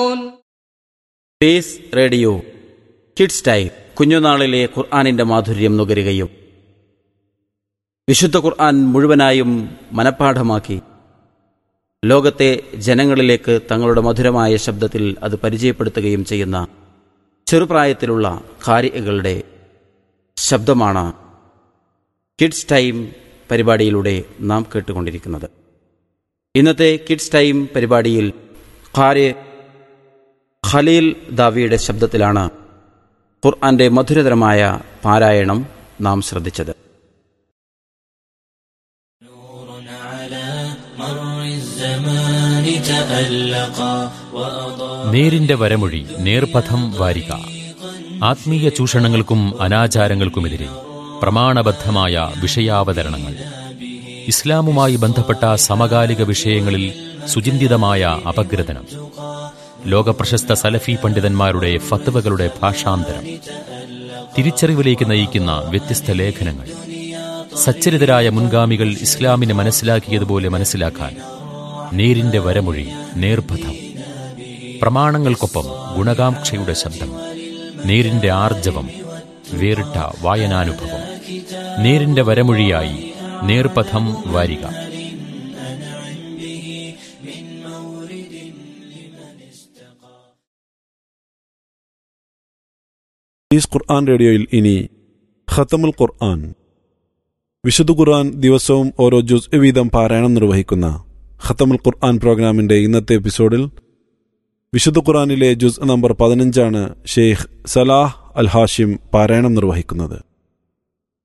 piece Radio kids time കുഞ്ഞുനാളിലെ ഖുർആാനിന്റെ മാധുര്യം നുകരുകയും വിശുദ്ധ ഖുർആൻ മുഴുവനായും മനഃപ്പാഠമാക്കി ലോകത്തെ ജനങ്ങളിലേക്ക് തങ്ങളുടെ മധുരമായ ശബ്ദത്തിൽ അത് പരിചയപ്പെടുത്തുകയും ചെയ്യുന്ന ചെറുപ്രായത്തിലുള്ള കാരികളുടെ ശബ്ദമാണ് കിഡ്സ് ടൈം പരിപാടിയിലൂടെ നാം കേട്ടുകൊണ്ടിരിക്കുന്നത് ഇന്നത്തെ കിഡ്സ് ടൈം പരിപാടിയിൽ ഖാരി ഖലീൽ ദാവിയുടെ ശബ്ദത്തിലാണ് ഖുർആന്റെ മധുരതരമായ പാരായണം നാം ശ്രദ്ധിച്ചത് നേരിന്റെ വരമൊഴി നേർപഥം വാരിക ആത്മീയ ചൂഷണങ്ങൾക്കും അനാചാരങ്ങൾക്കുമെതിരെ പ്രമാണബദ്ധമായ വിഷയാവതരണങ്ങൾ ഇസ്ലാമുമായി ബന്ധപ്പെട്ട സമകാലിക വിഷയങ്ങളിൽ സുചിന്തിതമായ അപഗ്രഥനം ലോകപ്രശസ്ത സലഫി പണ്ഡിതന്മാരുടെ ഫത്വകളുടെ ഭാഷാന്തരം തിരിച്ചറിവിലേക്ക് നയിക്കുന്ന വ്യത്യസ്ത ലേഖനങ്ങൾ സച്ചരിതരായ മുൻഗാമികൾ ഇസ്ലാമിനെ മനസ്സിലാക്കിയതുപോലെ മനസ്സിലാക്കാൻ നേരിന്റെ വരമൊഴി നേർപഥം പ്രമാണങ്ങൾക്കൊപ്പം ഗുണകാംക്ഷയുടെ ശബ്ദം നേരിന്റെ ആർജവം വേറിട്ട വായനാനുഭവം നേരിന്റെ വരമൊഴിയായി നേർപഥം വാരിക ഈസ് ഖുർആൻ റേഡിയോയിൽ ഇനി ഖത്തമുൽ ഖുർആൻ വിശുദ്ധ ഖുർആൻ ദിവസവും ഓരോ ജുസ് വീതം പാരായണം നിർവഹിക്കുന്ന ഖത്തമുൽ ഖുർആൻ പ്രോഗ്രാമിന്റെ ഇന്നത്തെ എപ്പിസോഡിൽ വിശുദ്ധ ഖുർആനിലെ ജുസ് നമ്പർ പതിനഞ്ചാണ് ഷെയ്ഖ് സലാഹ് അൽ ഹാഷിം പാരായണം നിർവഹിക്കുന്നത്